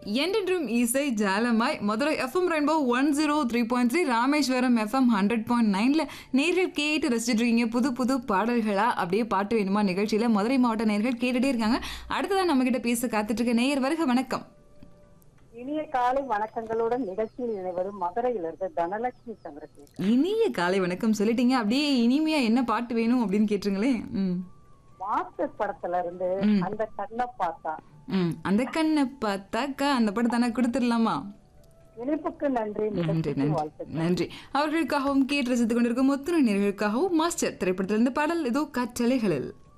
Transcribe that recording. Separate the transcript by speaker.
Speaker 1: என்றென்றும் இசை ஜாலமாய் Madurai FM rainbow one zero three point three Rameswaram FM hundred point நைனில் நேர்கள் கேட்டு ரசிச்சுட்டு இருக்கீங்க புது புது பாடல்களா அப்படியே பாட்டு வேணுமா நிகழ்ச்சியில் மதுரை மாவட்ட நேர்கள் கேட்டுட்டே இருக்காங்க அடுத்ததான் நம்ம கிட்ட பேச காத்துட்டு இருக்க நேயர் வருக வணக்கம்
Speaker 2: இனிய காலை வணக்கங்களுடன் நிகழ்ச்சியில் இணைவரும் மதுரையிலிருந்து தனலட்சுமி சந்திரசேகர்
Speaker 1: இனிய காலை வணக்கம் சொல்லிட்டீங்க அப்படியே இனிமையா என்ன பாட்டு வேணும் அப்படின்னு கேட்டுருங்களேன் ம்
Speaker 2: மாஸ்டர் படத்துல இருந்து அந்த கண்ணை பார்த்தா
Speaker 1: ம் அந்த கண்ணை பார்த்தாக்கா அந்த படம் தானே கொடுத்துடலாமா
Speaker 2: இணைப்புக்கு நன்றி
Speaker 1: நன்றி
Speaker 2: நிகழ்ச்சிக்கு
Speaker 1: நன்றி
Speaker 2: வாழ்த்துக்கள்
Speaker 1: நன்றி அவர்களுக்காகவும் கேட்டு ரசித்துக் கொண்டிருக்கும் ஒத்துணை நேர்களுக்காகவும் மாஸ்டர் திரைப்படத்திலிருந்து பாடல் இதோ காற்றலைகளில்